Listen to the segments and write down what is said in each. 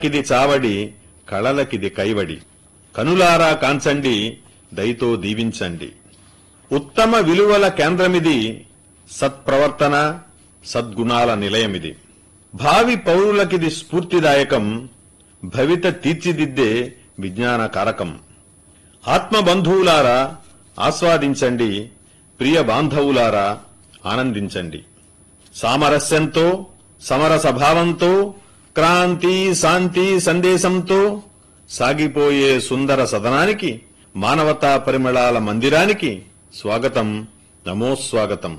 కిది చావడి కళలకిది కైవడి కనులారా కాంచండి దయతో దీవించండి ఉత్తమ విలువల కేంద్రమిది సత్ప్రవర్తన సద్గుణాల నిలయమిది భావి పౌరులకిది స్ఫూర్తిదాయకం భవిత తీర్చిదిద్దే విజ్ఞాన కారకం ఆత్మబంధువులారా ఆస్వాదించండి ప్రియ బాంధవులారా ఆనందించండి సామరస్యంతో సమరస భావంతో క్రాంతి శాంతి సందేశంతో సాగిపోయే సుందర సదనానికి మానవతా పరిమళాల మందిరానికి స్వాగతం నమో స్వాగతం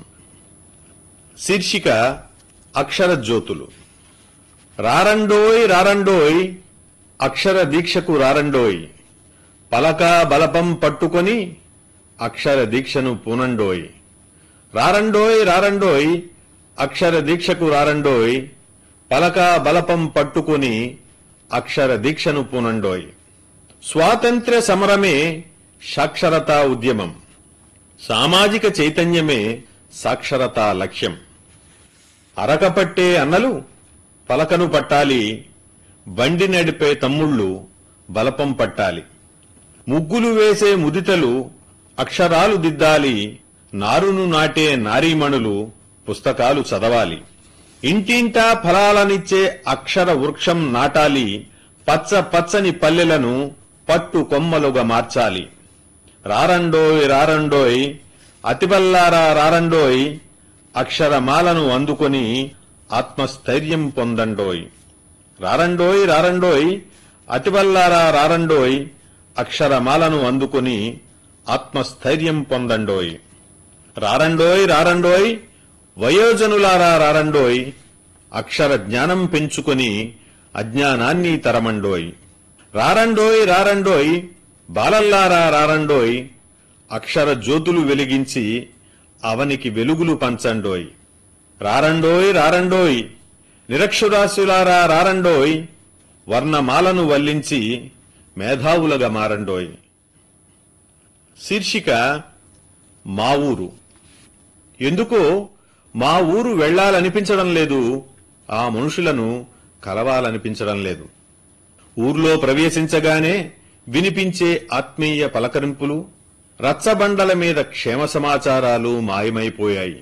శీర్షిక అక్షర జ్యోతులు రారండోయ్ రారండోయ్ అక్షర దీక్షకు రారండోయ్ పలక బలపం పట్టుకొని అక్షర దీక్షను పూనండోయ్ రారండోయ్ రారండోయ్ అక్షర దీక్షకు రారండోయ్ పలక బలపం పట్టుకొని అక్షర దీక్షను పూనండోయ్ స్వాతంత్ర్య సమరమే సాక్షరతా ఉద్యమం సామాజిక చైతన్యమే సాక్షరతా లక్ష్యం అరకపట్టే అన్నలు పలకను పట్టాలి బండి నడిపే తమ్ముళ్ళు బలపం పట్టాలి ముగ్గులు వేసే ముదితలు అక్షరాలు దిద్దాలి నారును నాటే నారీమణులు పుస్తకాలు చదవాలి ఇంటింటా ఫలాలనిచ్చే అక్షర వృక్షం నాటాలి పచ్చ పచ్చని పల్లెలను పట్టు కొమ్మలుగా మార్చాలి రారండోయ్ రారండోయ్ అతిబల్లారా రారండోయ్ అక్షరమాలను అందుకొని ఆత్మస్థైర్యం పొందండోయ్ రారండోయ్ రారండోయ్ అతిబల్లారా రారండోయ్ అక్షరమాలను అందుకొని ఆత్మస్థైర్యం పొందండోయ్ రారండోయ్ రారండోయ్ వయోజనులారా రారండోయ్ అక్షర జ్ఞానం పెంచుకొని అజ్ఞానాన్ని తరమండోయ్ రారండోయ్ రారండోయ్ బాలల్లారా రారండోయ్ అక్షర జ్యోతులు వెలిగించి అవనికి వెలుగులు పంచండోయ్ రారండోయ్ రారండోయ్ నిరక్షురాస్యులారా రారండోయ్ వర్ణమాలను వల్లించి మేధావులుగా మారండోయ్ శీర్షిక మా ఊరు ఎందుకో మా ఊరు వెళ్లాలనిపించడం లేదు ఆ మనుషులను కలవాలనిపించడం లేదు ఊర్లో ప్రవేశించగానే వినిపించే ఆత్మీయ పలకరింపులు రచ్చబండల మీద క్షేమ సమాచారాలు మాయమైపోయాయి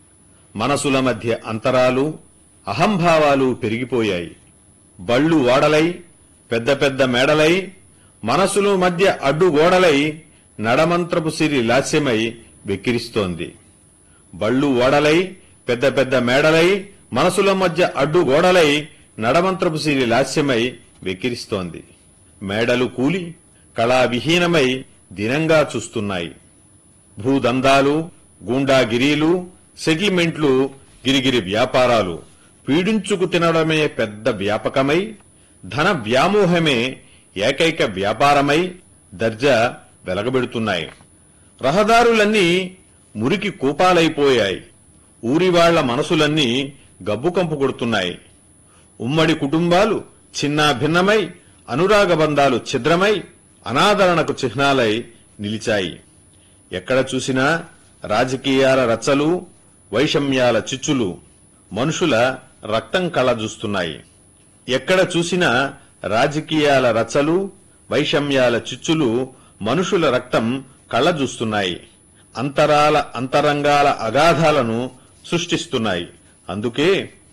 మనసుల మధ్య అంతరాలు అహంభావాలు పెరిగిపోయాయి బళ్ళు ఓడలై పెద్ద పెద్ద మేడలై మనసుల మధ్య అడ్డుగోడలై నడమంత్రపు సిరి లాస్యమై వెక్కిరిస్తోంది బళ్ళు ఓడలై పెద్ద పెద్ద మేడలై మనసుల మధ్య అడ్డుగోడలై నడమంత్రపు సిరి లాస్యమై వెక్కిరిస్తోంది మేడలు కూలి కళావిహీనమై దినంగా చూస్తున్నాయి భూదందాలు గూండాగిరీలు సెటిల్మెంట్లు గిరిగిరి వ్యాపారాలు పీడించుకు తినడమే పెద్ద వ్యాపకమై ధన వ్యామోహమే ఏకైక వ్యాపారమై దర్జా వెలగబెడుతున్నాయి రహదారులన్నీ మురికి కూపాలైపోయాయి ఊరివాళ్ల మనసులన్నీ గబ్బుకంపు కొడుతున్నాయి ఉమ్మడి కుటుంబాలు చిన్నా భిన్నమై అనురాగ బంధాలు ఛిద్రమై అనాదరణకు చిహ్నాలై నిలిచాయి ఎక్కడ చూసినా రాజకీయాల రచ్చలు వైషమ్యాల చిచ్చులు మనుషుల రక్తం కళ్ళజూస్తున్నాయి ఎక్కడ చూసినా రాజకీయాల రచ్చలు వైషమ్యాల చిచ్చులు మనుషుల రక్తం కళ్ళజూస్తున్నాయి అంతరాల అంతరంగాల అగాధాలను సృష్టిస్తున్నాయి అందుకే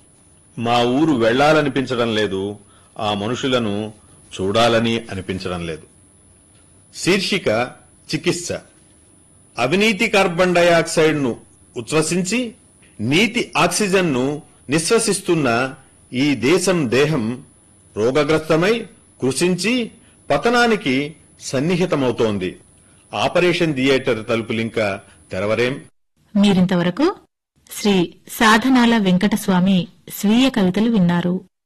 మా ఊరు వెళ్లాలనిపించడం లేదు ఆ మనుషులను చూడాలని అనిపించడం లేదు శీర్షిక చికిత్స అవినీతి కార్బన్ డయాక్సైడ్ ను ఉచ్ఛ్వసించి నీతి ఆక్సిజన్ ను నిశ్వసిస్తున్న ఈ దేశం దేహం రోగగ్రస్తమై కృషించి పతనానికి సన్నిహితమవుతోంది ఆపరేషన్ థియేటర్ తలుపులింక తెరవరేం మీరింతవరకు శ్రీ సాధనాల వెంకటస్వామి స్వీయ కవితలు విన్నారు